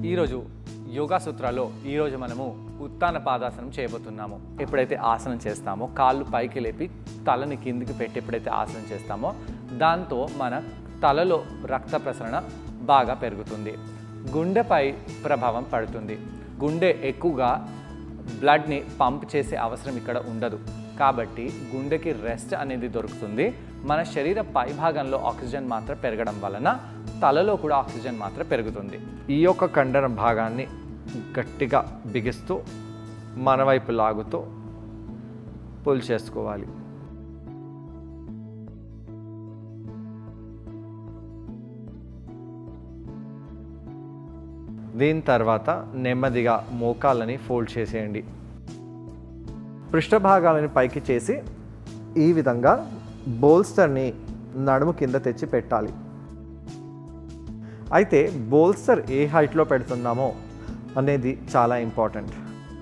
ఈరోజు యోగా సూత్రాల్లో ఈరోజు మనము ఉత్తాన పాదాసనం చేయబోతున్నాము ఎప్పుడైతే ఆసనం చేస్తామో కాళ్ళు పైకి లేపి తలని కిందికి పెట్టి ఎప్పుడైతే ఆసనం చేస్తామో దాంతో మన తలలో రక్త ప్రసరణ బాగా పెరుగుతుంది గుండెపై ప్రభావం పడుతుంది గుండె ఎక్కువగా బ్లడ్ని పంప్ చేసే అవసరం ఇక్కడ ఉండదు కాబట్టి గుండెకి రెస్ట్ అనేది దొరుకుతుంది మన శరీర పైభాగంలో ఆక్సిజన్ మాత్రం పెరగడం వలన తలలో కూడా ఆక్సిజన్ మాత్రం పెరుగుతుంది ఈ యొక్క కండర భాగాన్ని గట్టిగా బిగిస్తూ మన వైపు లాగుతూ పుల్ చేసుకోవాలి దీని తర్వాత నెమ్మదిగా మోకాళ్ళని ఫోల్డ్ చేసేయండి పృష్ఠభాగాలని పైకి చేసి ఈ విధంగా బోల్స్టర్ని నడుము కింద తెచ్చి పెట్టాలి అయితే బోల్స్టర్ ఏ హైట్లో పెడుతున్నామో అనేది చాలా ఇంపార్టెంట్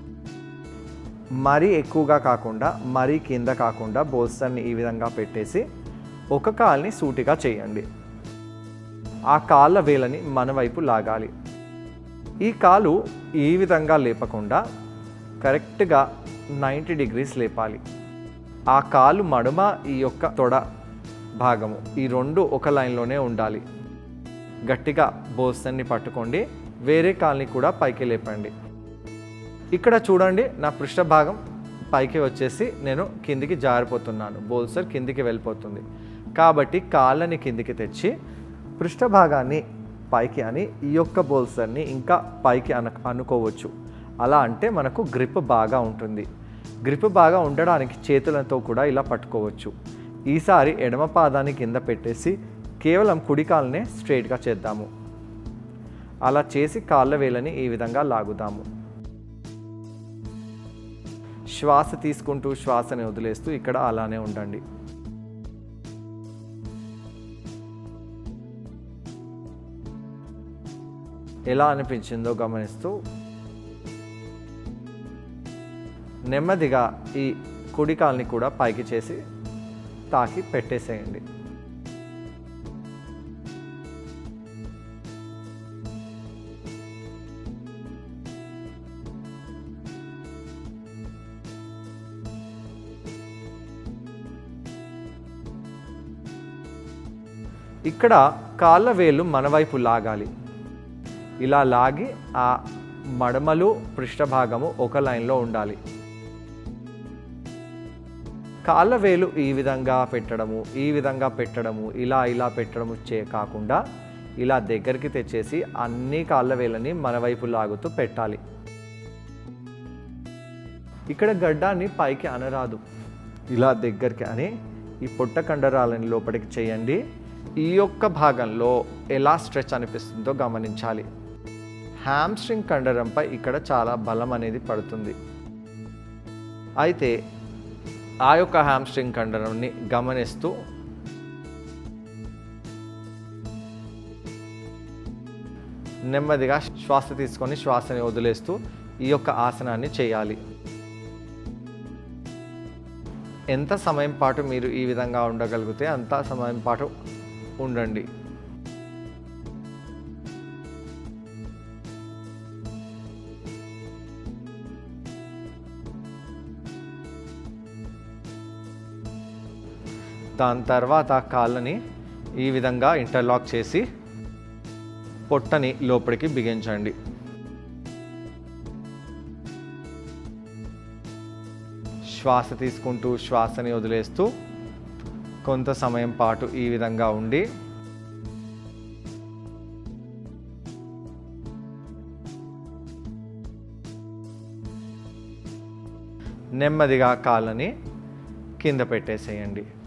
మరీ ఎక్కువగా కాకుండా మరీ కింద కాకుండా బోల్స్టర్ని ఈ విధంగా పెట్టేసి ఒక కాల్ని సూటిగా చేయండి ఆ కాళ్ళ వేలని మన వైపు లాగాలి ఈ కాలు ఈ విధంగా లేపకుండా కరెక్ట్గా నైంటీ డిగ్రీస్ లేపాలి ఆ కాలు మడుమ ఈ యొక్క తొడ భాగము ఈ రెండు ఒక లైన్లోనే ఉండాలి గట్టిగా బోస్తన్ని పట్టుకోండి వేరే కాల్ని కూడా పైకి లేపండి ఇక్కడ చూడండి నా పృష్ఠ భాగం పైకి వచ్చేసి నేను కిందికి జారిపోతున్నాను బోల్సర్ కిందికి వెళ్ళిపోతుంది కాబట్టి కాళ్ళని కిందికి తెచ్చి పృష్ఠ భాగాన్ని పైకి అని ఈ యొక్క బోల్సర్ని ఇంకా పైకి అన అనుకోవచ్చు అలా అంటే మనకు గ్రిప్ బాగా ఉంటుంది గ్రిప్ బాగా ఉండడానికి చేతులతో కూడా ఇలా పట్టుకోవచ్చు ఈసారి ఎడమ పాదాన్ని కింద పెట్టేసి కేవలం కుడి కాలునే స్ట్రైట్గా చేద్దాము అలా చేసి కాళ్ళ వేలని ఈ విధంగా లాగుదాము శ్వాస తీసుకుంటూ శ్వాసని వదిలేస్తూ ఇక్కడ అలానే ఉండండి ఎలా అనిపించిందో గమనిస్తూ నెమ్మదిగా ఈ కుడి కాల్ని కూడా పైకి చేసి తాకి పెట్టేసేయండి ఇక్కడ కాళ్ళ వేలు మన వైపు లాగాలి ఇలా లాగి ఆ మడమలు పృష్ఠభాగము ఒక లైన్లో ఉండాలి కాళ్ళ వేలు ఈ విధంగా పెట్టడము ఈ విధంగా పెట్టడము ఇలా ఇలా పెట్టడము చే కాకుండా ఇలా దగ్గరికి తెచ్చేసి అన్ని కాళ్ళ వేలని మన వైపు లాగుతూ పెట్టాలి ఇక్కడ గడ్డాన్ని పైకి అనరాదు ఇలా దగ్గరికి అని ఈ పొట్ట కండరాలని లోపలికి చేయండి ఈ యొక్క భాగంలో ఎలా స్ట్రెచ్ అనిపిస్తుందో గమనించాలి హ్యామ్స్ట్రింగ్ కండరంపై ఇక్కడ చాలా బలం అనేది పడుతుంది అయితే ఆ యొక్క హ్యామ్స్ట్రింగ్ కండరంని గమనిస్తూ నెమ్మదిగా శ్వాస తీసుకొని శ్వాసని వదిలేస్తూ ఈ యొక్క ఆసనాన్ని చేయాలి ఎంత సమయం పాటు మీరు ఈ విధంగా ఉండగలిగితే అంత సమయం పాటు ఉండండి దాని తర్వాత కాళ్ళని ఈ విధంగా ఇంటర్లాక్ చేసి పొట్టని లోపలికి బిగించండి శ్వాస తీసుకుంటూ శ్వాసని వదిలేస్తూ కొంత సమయం పాటు ఈ విధంగా ఉండి నెమ్మదిగా కాళ్ళని కింద పెట్టేసేయండి